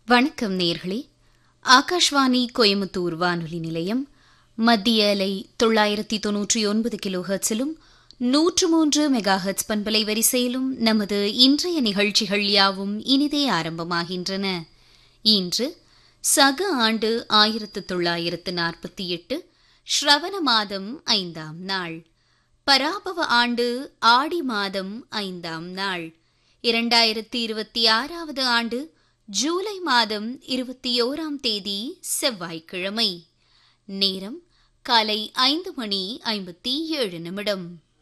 வணக்கம் நேர்களே ஆகாஷ்வாணி கோயமுத்தூர் வானொலி நிலையம் மத்திய அலை தொள்ளாயிரத்தி தொன்னூற்றி ஒன்பது கிலோ ஹெர்ட்ஸிலும் நூற்று மூன்று மெகா ஹெர்ட்ஸ் பண்பலை வரிசையிலும் நமது இன்றைய நிகழ்ச்சிகள் யாவும் இனிதே ஆரம்பமாகின்றன இன்று சக ஆண்டு ஆயிரத்து தொள்ளாயிரத்து நாற்பத்தி எட்டு ஸ்ரவண மாதம் ஐந்தாம் நாள் பராபவ ஆண்டு ஆடி மாதம் ஐந்தாம் நாள் இரண்டாயிரத்தி இருபத்தி ஆறாவது ஆண்டு ஜூலை மாதம் இருபத்தி ஓராம் தேதி செவ்வாய்க்கிழமை நேரம் காலை ஐந்து மணி ஐம்பத்தி ஏழு நிமிடம்